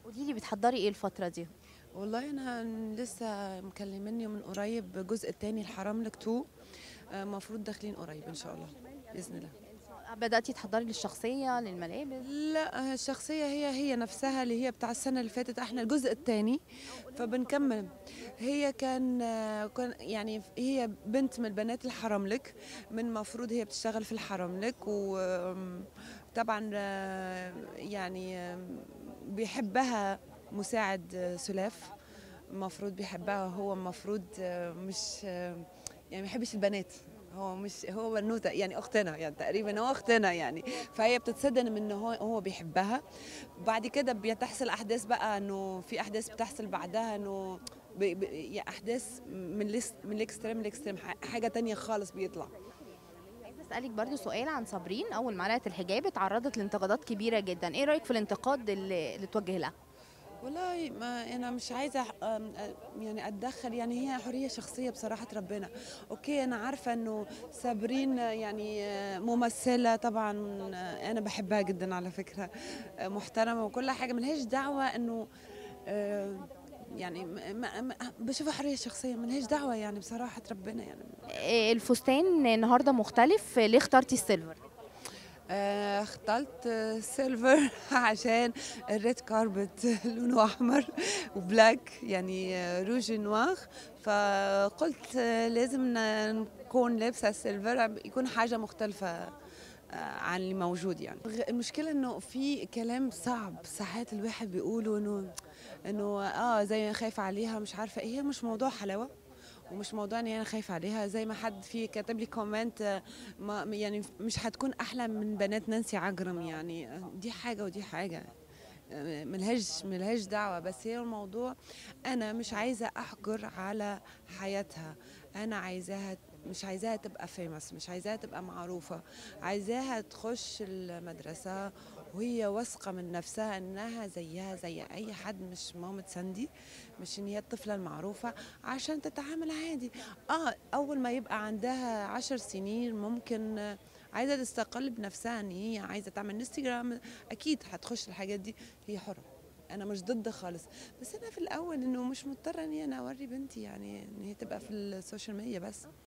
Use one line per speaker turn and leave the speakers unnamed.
قولي لي بتحضري ايه الفتره دي
والله انا لسه مكلمني من قريب الجزء الثاني الحرام لك 2 المفروض داخلين قريب ان شاء الله باذن الله
بداتي تحضري للشخصيه للملابس
لا الشخصية هي هي نفسها اللي هي بتاع السنة اللي فاتت احنا الجزء الثاني فبنكمل هي كان كان يعني هي بنت من البنات الحرملك من مفروض هي بتشتغل في الحرملك وطبعا يعني بيحبها مساعد سلاف المفروض بيحبها هو المفروض مش يعني ما بيحبش البنات هو مش هو بنوته يعني اختنا يعني تقريبا هو اختنا يعني فهي بتتصدم ان هو هو بيحبها بعد كده بتحصل احداث بقى انه في احداث بتحصل بعدها انه بي بي يعني احداث من ليست من الاكستريم للاكستريم حاجه تانية خالص بيطلع
عايزه اسالك برضو سؤال عن صابرين اول ما لقت الحجاب اتعرضت لانتقادات كبيره جدا ايه رايك في الانتقاد اللي, اللي توجه لها
والله ما انا مش عايزه يعني اتدخل يعني هي حريه شخصيه بصراحه ربنا اوكي انا عارفه انه صابرين يعني ممثله طبعا انا بحبها جدا على فكره محترمه وكل حاجه ملهاش دعوه انه يعني ما ما بشوفها حريه شخصيه ملهاش دعوه يعني بصراحه ربنا يعني
الفستان النهارده مختلف ليه اخترتي السيلفر
آه اخترت سيلفر عشان الريد كاربت لونه احمر وبلاك يعني روج نواغ فقلت لازم نكون لابسه سيلفر يكون حاجه مختلفه عن اللي موجود يعني المشكله انه في كلام صعب ساعات الواحد بيقوله انه انه اه زي خايفه عليها مش عارفه ايه هي مش موضوع حلاوه ومش موضوع اني انا خايفه عليها زي ما حد في كاتب لي كومنت ما يعني مش هتكون احلى من بنات نانسي عجرم يعني دي حاجه ودي حاجه ملهاش ملهاش دعوه بس هي الموضوع انا مش عايزه احجر على حياتها انا عايزاها مش عايزاها تبقى فيمس مش عايزاها تبقى معروفه عايزاها تخش المدرسه وهي واثقه من نفسها انها زيها زي اي حد مش مامة ساندي مش ان هي الطفله المعروفه عشان تتعامل عادي اه اول ما يبقى عندها عشر سنين ممكن عايزه تستقل بنفسها ان هي عايزه تعمل انستجرام اكيد هتخش الحاجات دي هي حره انا مش ضد خالص بس انا في الاول انه مش مضطره اني انا اوري بنتي يعني ان هي تبقى في السوشيال ميديا بس